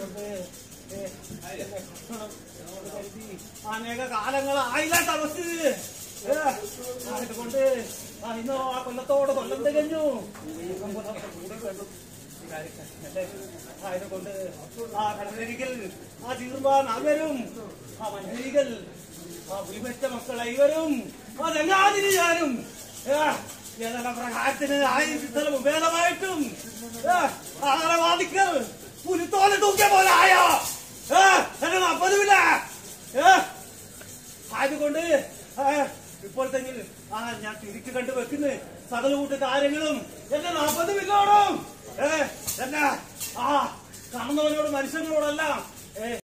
ആയതുകൊണ്ട് ഏ, എന്നെ ഭക്ഷണം എന്ന് കരുതി അനേക കാലങ്ങളായില്ല തപസ് ഏ, ആയതുകൊണ്ട് ആ ഇന്നോ ആ കൊല്ലത്തോട് കൊല്ലം തികഞ്ഞു ദൈവം പുലർത്തെ കൂടെ വേണം ഈ കാര്യത്തിൽ. അല്ലേ? ആയതുകൊണ്ട് ആ കടലരികിൽ ആ ചീർവാൻ അവരും ആ മഞ്ചരികൾ ആ വിളിമറ്റ മക്കൾ ഇവരും ആ രംഗാതിരി ഞാനും ഏ, ഏതെല്ലാം പ്രകാരത്തിന് ആയിരത്തിലും ഭേദമായിട്ടും ഏ, ആളെ വാദിക്കൽ പുലിത്തോലെ തൂക്കിയ പോലെ ആയോ ഏ, എന്നെ നാപ്പതുമില്ല ഏ, ആയതുകൊണ്ട് ആ, ഇപ്പോഴത്തെങ്കിൽ ആ ഞാൻ തിരിച്ചു കണ്ടു വെക്കുന്ന സകല കൂട്ട് കാര്യങ്ങളും എന്റെ നാപ്പതുമില്ലോടും ഏ എന്നെ ആ കാണുന്നവരോട് മനുഷ്യങ്ങളോടെല്ലാം ഏ